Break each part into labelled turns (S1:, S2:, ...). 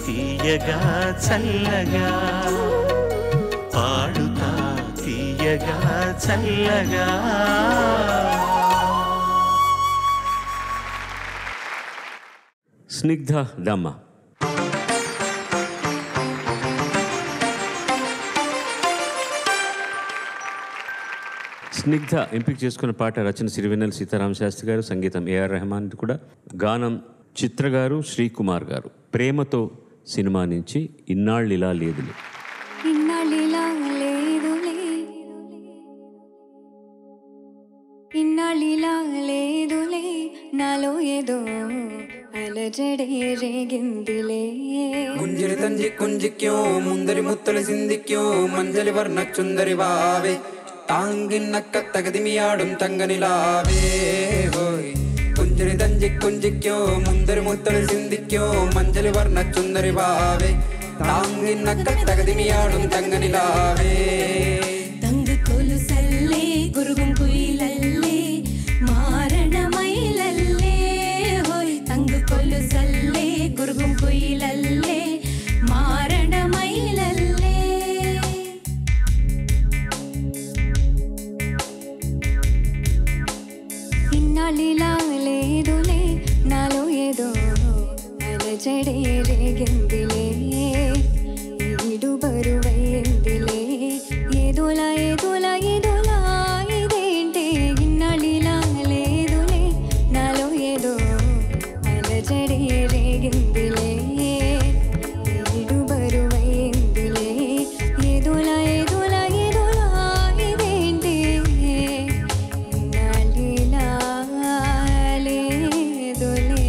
S1: తీయగా చల్లగా పాడుతా తీయగా చల్లగా
S2: స్నిగ్ధ దమ్మ స్నిగ్ధ ఎంపిక చేసుకున్న పాట రచన సిరివెన్నెల సీతారామ శాస్త్రి గారు సంగీతం ఏఆర్ రెహమాన్ కూడా గానం చిత్ర గారు శ్రీకుమార్ గారు ప్రేమతో సినిమా నుంచి ఇన్నాళ్ళిలా లేదులే
S3: ఇన్నాళ్ళిలా లేదులే ఇన్నాళ్ళిలా లేదులే నాలో ఏదో అలజడే రేగిందిలే
S4: గుంజిరి తంజి కుంజిక్యో ముందరి ముత్తలి సిందిక్యో మంజలి వర్ణ చుందరి వావే తాంగిన్నక్క తగదిమియాడుం ತಂಗನಿಲಾವೇ ಹೋಯ್ ಕುಂಜರಿ ದಂಜಿ ಕುಂಜಿಕ್ಯೋ ಮುಂದರಿ ಮುತ್ತಳಿ ಸಿಂದಿಕ್ಯೋ ಮಂಜಲಿ ವರ್ಣ ಚುಂದರಿ ವಾವೆ ತಾಂಗಿನ್ನಕ್ಕ ತಗದಿಮಿಯಾಡುಂ ತಂಗನಿಲಾವೇ
S3: തങ്ക് കൊലുസല്ലേ കുറുകും കുയിലല്ലേ മാരണമയിലല്ലേ ഹോയ് തങ്ക് കൊലുസല്ലേ കുറുകും കുയിലല്ലേ മാരണമയിലല്ലേ ఇన్నాళ్ళిలా లేదులే నాలో ఏదో అలజడే రేగిందిలే ఈడు బరువైందిలే ఏదోలా ఏదోలా ఏదోలా ఇదేంటి ఇన్నాళ్ళిలా లేదులే నాలో ఏదో అలజడే రేగిందిలే ఈడు బరువైందిలే ఏదోలా ఏదోలా ఏదోలా ఇదేంటి ఇన్నాళ్ళిలా లేదులే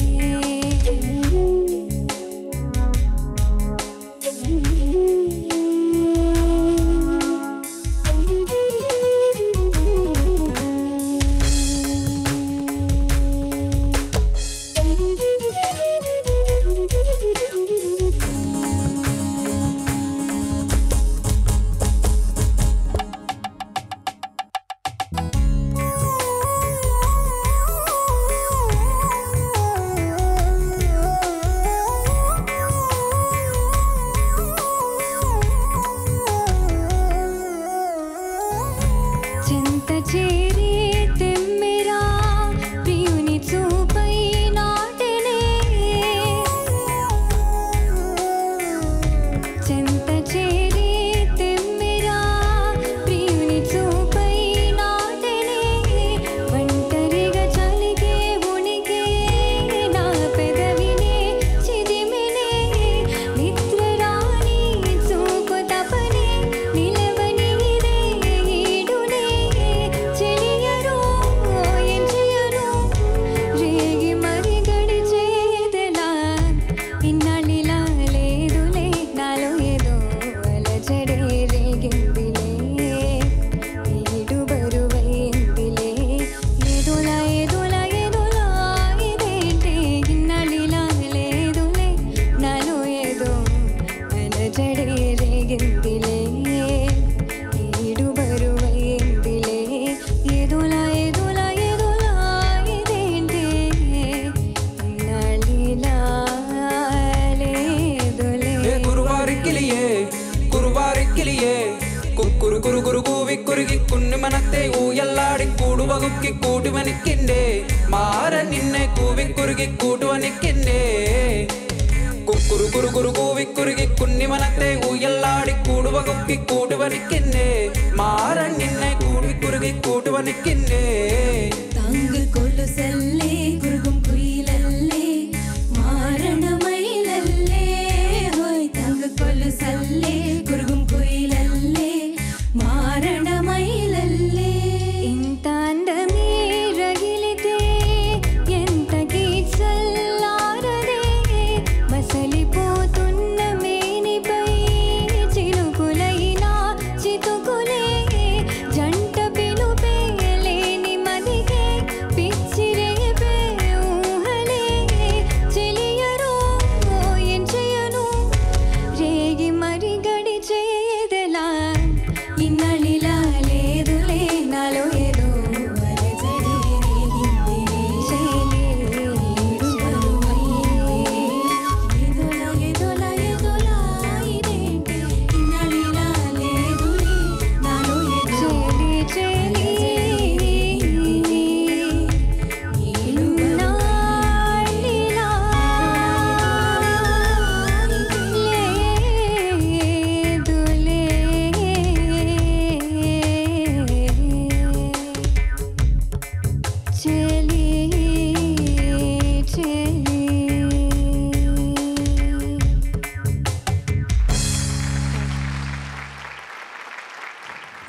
S3: చింత చేరి తెమ్మిరా ప్రియుని చూపై నాటెనే చింత చేరి తెమ్మిరా ప్రియుని చూపై నాటెనే ఒంటరిగా చలిగే ఉనికి నా పెదవినే చిదిమినే నిద్ర రాని చూపు తపనే నిలవని ఇదే ఈడునే చెలియరు ఏం చెయ్యరు రేగి మరి గడిచేదెలా ఇన్నాళ్ళిలా లేదులే నాలో ఏదో అలజడే రేగిందిలే ఈడు బరువైందిలే ఏదోలా ఏదోలా ఏదోలా ఇదేంటి ఇన్నాళ్ళిలా లేదులే నాలో ఏదో అలజడే రేగిందిలే ఈడు బరువైందిలే ఏదోలా ఏదోలా ఏదోలా ఇదేంటి ఇన్నాళ్ళిలా లేదులే
S4: ఏ కురువారికిలియే కురువారికిలియే కుక్కురు కురు కురు కూవి కురుగి കുന്നു മനത്തെ ഊയല്ലാടി കൂടുവകുക്കി കൂട്ടുവനിക്കിൻ്റെ മാറ നിന്നെ കൂവി കുറുകി കൂട്ടുവനിക്കിൻ്റെ കുക്കുറു കുരു കുരു കൂവി കുറുകി കുന്നി മനത്തെ ഊയല്ലാടി കൂടുവകുക്കി കൂട്ടുവനിക്കിൻ്റെ മാറ നിന്നെ കൂടി കുറുകി കൂട്ടുവനിക്കിൻ്റെ
S3: താങ്കൾ കൊലുസല്ലേ കുറുകും കുയിലല്ലേ മാരണമയിലല്ലേ ഹോയ് താങ്കൾ കൊലുസല്ലേ കുറുകും കുയിലല്ലേ మారణమైలల్లే ఇంత అందమే రగిలితే ఎంత గీచల్లారదే మసలిపోతున్న మేనిపై చిలుకులైనా చితుకులే జంట పిలుపే లేని మదిగే పిచ్చిరే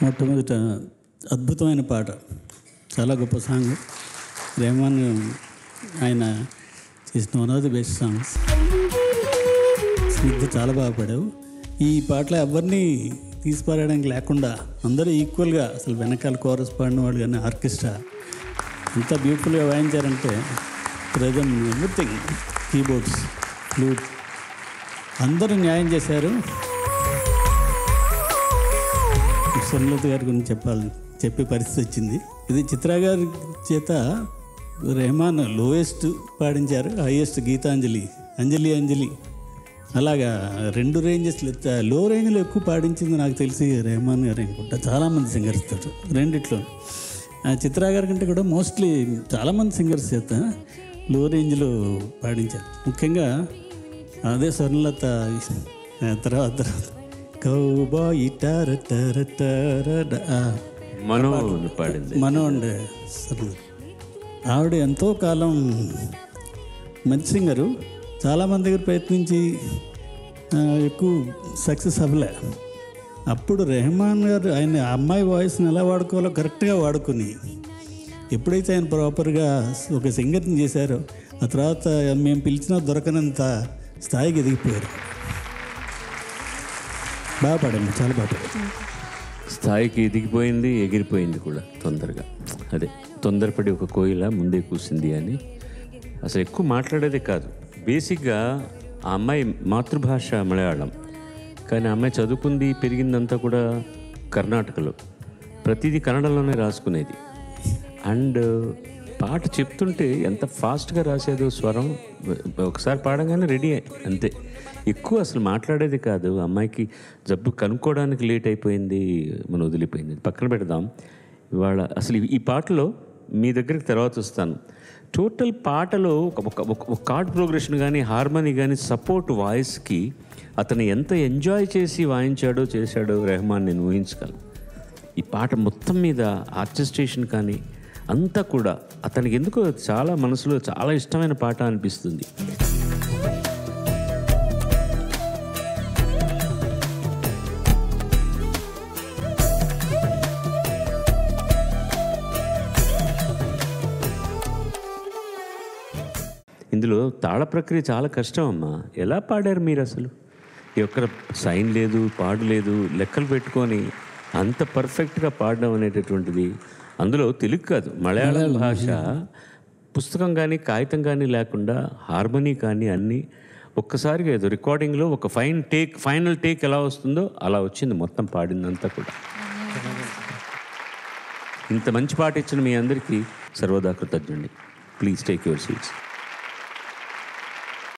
S5: మొట్టమొదట అద్భుతమైన పాట చాలా గొప్ప సాంగ్ రెహమాన్ ఆయన చేసిన one of the best songs Snigdha చాలా బాగా పాడావు ఈ పాటలో ఎవరిని తీసిపారడానికి లేకుండా అందరూ ఈక్వల్గా అసలు వెనకాల కోరస్ పాడిన వాళ్ళు కానీ ఆర్కెస్ట్రా ఎంత బ్యూటిఫుల్గా వాయించారంటే ప్రజెంట్ ఎవ్రీథింగ్ కీబోర్డ్స్ ఫ్లూట్ అందరూ న్యాయం చేశారు సుమలత గారి గురించి చెప్పాలి చెప్పే పరిస్థితి వచ్చింది ఇది చిత్ర గారి చేత రెహమాన్ లోయెస్ట్ పాడించారు హైయెస్ట్ గీతాంజలి అంజలి అంజలి అలాగా రెండు రేంజెస్ లో రేంజ్లో ఎక్కువ పాడించింది నాకు తెలిసి రెహమాన్ గారు అనుకుంటా చాలామంది సింగర్స్ తోటి రెండిట్లో ఆ చిత్ర గారి కంటే కూడా మోస్ట్లీ చాలామంది సింగర్స్ చేత లో రేంజ్లో పాడించారు ముఖ్యంగా అదే స్వర్ణలత ఆ తర్వాత తర్వాత కౌబాయ్ టార టార టార డ- ఆ
S2: మనో పాడింది
S5: మనోండ్ స్వర్ణ ఆవిడ ఎంతో కాలం మంచి సింగరు చాలామంది దగ్గర ప్రయత్నించి ఆ, ఎక్కువ సక్సెస్ అవ్వలే అప్పుడు రెహమాన్ గారు ఆయన ఆ అమ్మాయి వాయిస్ని ఎలా వాడుకోవాలో కరెక్ట్గా వాడుకుని ఎప్పుడైతే ఆయన ప్రాపర్గా ఒక సింగర్ని చేశారో ఆ తర్వాత మేము పిలిచినా దొరకనంత స్థాయికి ఎదిగిపోయారు బాగా పాడాము చాలా బాగా పాడాము
S2: స్థాయికి ఎదిగిపోయింది ఎగిరిపోయింది కూడా తొందరగా అదే తొందరపడి ఒక కోయిల ముందే కూసింది అని అసలు ఎక్కువ మాట్లాడేదే కాదు బేసిక్గా ఆ అమ్మాయి మాతృభాష మలయాళం కానీ ఆ అమ్మాయి చదువుకుంది పెరిగిందంతా కూడా కర్ణాటకలో ప్రతిదీ కన్నడలోనే రాసుకునేది అండ్ పాట చెప్తుంటే ఎంత ఫాస్ట్గా రాసేదో స్వరం ఒకసారి పాడంగానే రెడీ అంతే ఎక్కువ అసలు మాట్లాడేది కాదు అమ్మాయికి జబ్బు కనుక్కోవడానికి లేట్ అయిపోయింది మనం వదిలిపోయింది పక్కన పెడదాం ఇవాళ అసలు ఈ- ఈ పాటలో మీ దగ్గరికి తర్వాత వస్తాను టోటల్ పాటలో ఒక ఒక- ఒక- ఒక కార్డ్ ప్రోగ్రెషన్ కానీ హార్మోనీ కానీ సపోర్ట్ వాయిస్కి అతను ఎంత ఎంజాయ్ చేసి వాయించాడో చేశాడో రెహమాన్ నేను ఊహించగలను ఈ పాట మొత్తం మీద ఆర్కెస్ట్రేషన్ కానీ అంతా కూడా అతనికి ఎందుకో చాలా మనసులో చాలా ఇష్టమైన పాట అనిపిస్తుంది ఇందులో తాళ ప్రక్రియ చాలా కష్టం అమ్మా ఎలా పాడారు మీరు అసలు ఎక్కడ సైన్ లేదు పాడు లేదు లెక్కలు పెట్టుకొని అంత పర్ఫెక్ట్గా పాడడం అనేటటువంటిది అందులో తెలుగు కాదు మలయాళం భాష పుస్తకం కానీ కాగితం కానీ లేకుండా హార్మోనీ కానీ అన్నీ ఒక్కసారిగా ఏదో రికార్డింగ్లో ఒక ఫైన్ టేక్ ఫైనల్ టేక్ ఎలా వస్తుందో అలా వచ్చింది మొత్తం పాడిందంతా కూడా ఇంత మంచి పాట ఇచ్చిన మీ అందరికీ సర్వదా కృతజ్ఞుడి ప్లీజ్ టేక్ యువర్ సీట్స్